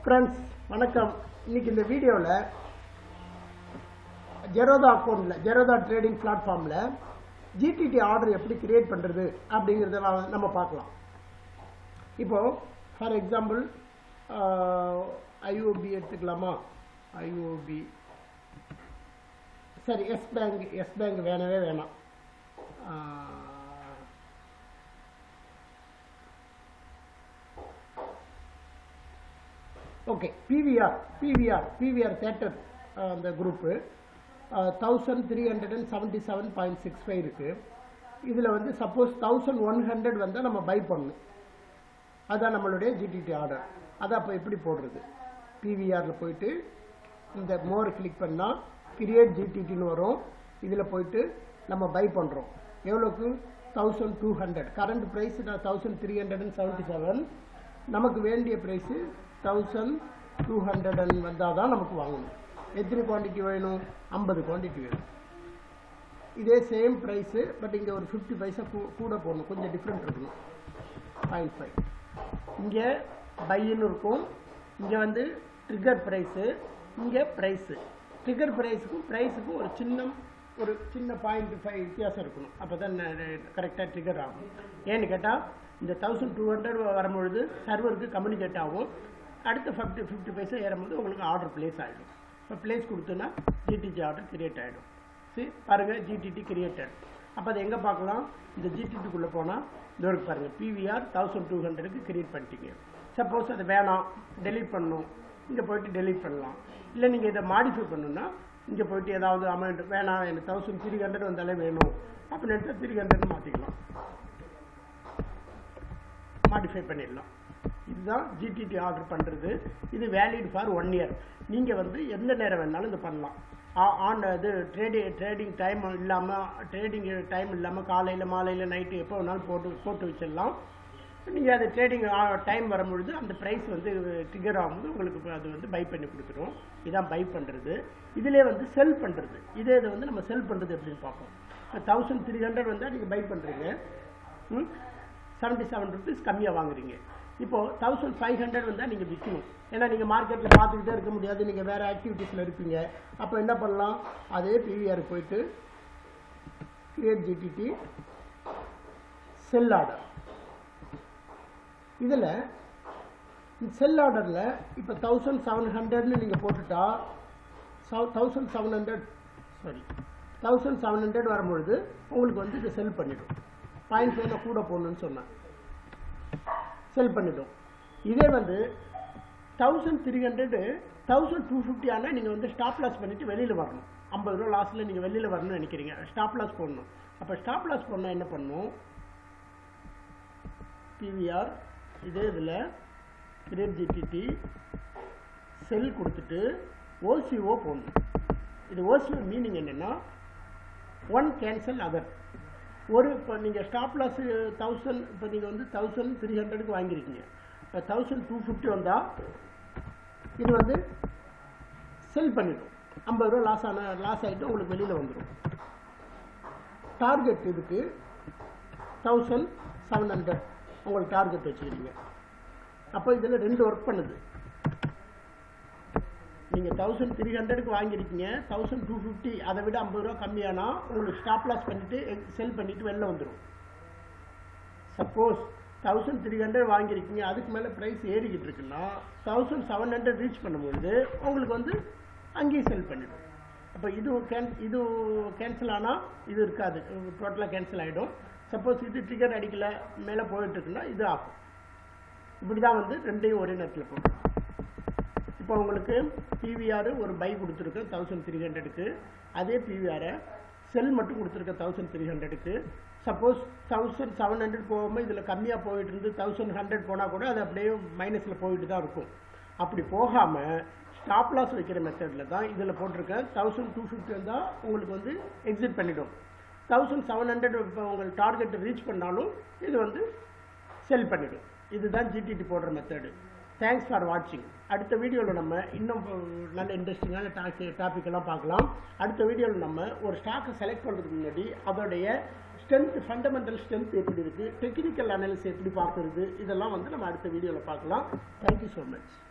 friends வணக்கம் இன்னைக்கு இந்த வீடியோவில் ஜெரோதா அக்கௌண்ட்டில் ஜெரோதா ட்ரேடிங் பிளாட்ஃபார்மில் ஜிடிடி ஆர்டர் எப்படி கிரியேட் பண்ணுறது அப்படிங்கிறத நான் நம்ம பார்க்கலாம் இப்போது ஃபார் எக்ஸாம்பிள் ஐஓபி எடுத்துக்கலாமா ஐஓபி சரி எஸ் பேங்க் எஸ் பேங்க் வேணவே வேணாம் ah, okay PVR PVR PVR theater அந்த group thousand three hundred and seventy seven point six five இருக்குது இதில் வந்து சப்போஸ் தௌசண்ட் ஒன் ஹண்ட்ரட் வந்தால் நம்ம பை பண்ணணும் அதான் நம்மளுடைய ஜிடிடி ஆர்டர் அதை அப்போ எப்படி போடுறது பிவிஆரில் போயிட்டு இந்த மோர் கிளிக் பண்ணால் கிரியேட் ஜிடிடின்னு வரும் இதில் போயிட்டு நம்ம பை பண்ணுறோம் எவ்வளோக்கு thousand two hundred current price நான் thousand three hundred and seventy seven நமக்கு வேண்டிய price thousand two hundred and வந்தால் தான் நமக்கு வாங்கணும் எத்தனை குவான்டிட்டி வேணும் ஐம்பது குவான்டிட்டி வேணும் இதே சேம் ப்ரைஸு பட் இங்கே ஒரு ஃபிஃப்டி பைசா கூ கூட போடணும் கொஞ்சம் டிஃப்ரெண்ட் இருக்கணும் பாயிண்ட் ஃபைவ் இங்கே பையின்னு இருக்கும் இங்கே வந்து ட்ரிகர் ப்ரைஸு இங்கே ப்ரைஸு ட்ரிகர் ப்ரைஸுக்கும் ப்ரைஸுக்கும் ஒரு சின்ன ஒரு சின்ன பாயிண்ட் ஃபைவ் வித்தியாசம் இருக்கணும் அப்போ தான் கரெக்டாக ட்ரிகர் ஆகும் ஏன்னு கேட்டால் இந்த தௌசண்ட் டூ ஹண்ட்ரட் வரும்பொழுது சர்வருக்கு கம்யூனிகேட் ஆகும் அடுத்த ஃபிஃப்டி ஃபிஃப்டி பைசா ஏறும்போது உங்களுக்கு ஆர்டர் ப்ளேஸ் ஆகிடும் இப்போ ப்ளேஸ் கொடுத்தோன்னா ஜிடிஜி ஆர்டர் கிரியேட் ஆகிடும் சரி பாருங்கள் ஜிடிடி கிரியேட்டட் அப்போ அதை எங்கே பார்க்கலாம் இந்த ஜிடிடிக்குள்ளே போனால் இந்த ஒரு பாருங்கள் பிவிஆர் தௌசண்ட் டூ ஹண்ட்ரடுக்கு கிரியேட் பண்ணிட்டீங்க சப்போஸ் அது வேணாம் டெலீட் பண்ணணும் இங்கே போயிட்டு டெலீட் பண்ணலாம் இல்லை நீங்கள் இதை மாடிஃபை பண்ணணும்னா இங்கே போயிட்டு ஏதாவது அமௌண்ட் வேணாம் எனக்கு தௌசண்ட் த்ரீ ஹண்ட்ரட் வந்தாலே வேணும் அப்படின்னு த்ரீ ஹண்ட்ரட் மாற்றிக்கலாம் மாடிஃபை பண்ணிடலாம் இதுதான் ஜிடிடி ஆர்டர் பண்ணுறது இது வேலிட் ஃபார் ஒன் இயர் நீங்கள் வந்து எந்த நேரம் வேணாலும் இது பண்ணலாம் ஆன் இது ட்ரேடிங் ட்ரேடிங் டைம் இல்லாமல் ட்ரேடிங் டைம் இல்லாமல் காலையில் மாலையில் நைட்டு எப்போ வேணாலும் போட்டு போட்டு வச்சிடலாம் நீங்கள் அது ட்ரேடிங் டைம் வரும்பொழுது அந்த ப்ரைஸ் வந்து ட்ரிகர் ஆகும்போது உங்களுக்கு இப்ப அது வந்து பை பண்ணி கொடுத்துரும் இதான் பை பண்ணுறது இதிலே வந்து செல் பண்ணுறது இதே இதை வந்து நம்ம செல் பண்ணுறது எப்படின்னு பார்ப்போம் இப்போ தௌசண்ட் த்ரீ ஹண்ட்ரட் வந்தால் நீங்கள் பை பண்ணுறீங்க செவன்ட்டி செவன் ருபீஸ் கம்மியாக வாங்குறீங்க இப்போது தௌசண்ட் ஃபைவ் ஹண்ட்ரட் வந்தால் நீங்கள் விற்கணும் ஏன்னா நீங்கள் மார்க்கெட்டில் பார்த்துக்கிட்டே இருக்க முடியாது நீங்கள் வேறு ஆக்டிவிட்டீஸில் இருப்பீங்க அப்போ என்ன பண்ணலாம் அதே பிவிஆர் போயிட்டு கிரியேட் ஜிடிடி செல் ஆர்டர் இதில் செல் ஆர்டரில் இப்போ தௌசண்ட் செவன் ஹண்ட்ரட்னு நீங்கள் போட்டுட்டா thousand seven hundred sorry thousand seven hundred வரும்பொழுது உங்களுக்கு வந்து இதை செல் பண்ணிடும் பாயிண்ட் ஃபைவ்ல கூட போடணும்னு சொன்னேன் செல் பண்ணிடும் இதே வந்து thousand three hundred thousand two fifty ஆனால் நீங்கள் வந்து ஸ்டாப் லாஸ் பண்ணிவிட்டு வெளியில் வரணும் ஐம்பது ரூபா லாஸில் நீங்கள் வெளியில் வரணும்னு நினைக்கிறீங்க ஸ்டாப் லாஸ் போடணும் அப்போ ஸ்டாப் லாஸ் போடணும் என்ன பண்ணணும் பிவிஆர் இதே இதில் கிரேட் ஜிடிடி செல் கொடுத்துட்டு ஓசிஓ போடணும் இது ஓசிஓ மீனிங் என்னென்னா ஒன் கேன்சல் அதர் ஒரு இப்போ நீங்கள் ஸ்டாப் லாஸ் தௌசண்ட் இப்போ நீங்கள் வந்து தௌசண்ட் த்ரீ ஹண்ட்ரடுக்கு வாங்கியிருக்கீங்க இப்போ தௌசண்ட் டூ ஃபிஃப்டி வந்தால் இது வந்து செல் பண்ணிடும் ஐம்பது ரூபா லாஸ் ஆன லாஸ் ஆகிட்டு உங்களுக்கு வெளியில் வந்துடும் டார்கெட் இதுக்கு தௌசண்ட் செவன் ஹண்ட்ரட் உங்களுக்கு டார்கெட் வச்சுக்கிறீங்க அப்போ இதில் ரெண்டு ஒர்க் பண்ணுது நீங்கள் தௌசண்ட் த்ரீ ஹண்ட்ரடுக்கு வாங்கியிருக்கீங்க தௌசண்ட் டூ ஃபிஃப்டி அதை விட ஐம்பது ரூபா கம்மியானா உங்களுக்கு ஸ்டாப் லாஸ் பண்ணிவிட்டு செல் பண்ணிவிட்டு வெளில வந்துடும் சப்போஸ் தௌசண்ட் த்ரீ ஹண்ட்ரட் வாங்கியிருக்கீங்க அதுக்கு மேலே ப்ரைஸ் ஏறிக்கிட்டு இருக்குன்னா தௌசண்ட் செவன் ஹண்ட்ரட் ரீச் பண்ணும்பொழுது உங்களுக்கு வந்து அங்கேயும் செல் பண்ணிடும் அப்போ இது கேன் இது கேன்சல் ஆனால் இது இருக்காது டோட்டலாக கேன்சல் ஆகிடும் சப்போஸ் இது டிக்கெட் அடிக்கல மேலே போயிட்டு இருக்குன்னா இது ஆகும் இப்படி தான் வந்து ரெண்டையும் ஒரே நேரத்தில் போடணும் இப்போ உங்களுக்கு பிவிஆர் ஒரு பை கொடுத்துருக்கு தௌசண்ட் த்ரீ ஹண்ட்ரடுக்கு அதே பிவிஆரை செல் மட்டும் கொடுத்துருக்க தௌசண்ட் த்ரீ ஹண்ட்ரடுக்கு சப்போஸ் தௌசண்ட் செவன் ஹண்ட்ரட் போகாமல் இதில் கம்மியாக போயிட்டு இருந்து தௌசண்ட் ஹண்ட்ரட் போனால் கூட அது அப்படியே மைனஸில் போயிட்டு தான் இருக்கும் அப்படி போகாமல் ஸ்டாப் லாஸ் வைக்கிற மெத்தடில் தான் இதில் போட்டிருக்கேன் தௌசண்ட் டூ ஃபிஃப்டி வந்தால் உங்களுக்கு வந்து எக்ஸிட் பண்ணிடும் தௌசண்ட் செவன் ஹண்ட்ரட் இப்போ உங்களுக்கு டார்கெட்டை ரீச் பண்ணாலும் இது வந்து செல் பண்ணிடும் இதுதான் ஜிடிடி போடுற மெத்தடு தேங்க்ஸ் ஃபார் வாட்சிங் அடுத்த வீடியோவில் நம்ம இன்னும் நல்ல இன்ட்ரெஸ்டிங்கான டாபிக் டாபிக் எல்லாம் பார்க்கலாம் அடுத்த வீடியோவில் நம்ம ஒரு ஸ்டாக்கை செலக்ட் பண்ணுறதுக்கு முன்னாடி அதோடைய ஸ்ட்ரென்த் ஃபண்டமெண்டல் ஸ்ட்ரென்த் எப்படி இருக்குது டெக்னிக்கல் அனாலிசிஸ் எப்படி பார்க்குறது இதெல்லாம் வந்து நம்ம அடுத்த வீடியோவில் பார்க்கலாம் தேங்க்யூ ஸோ மச்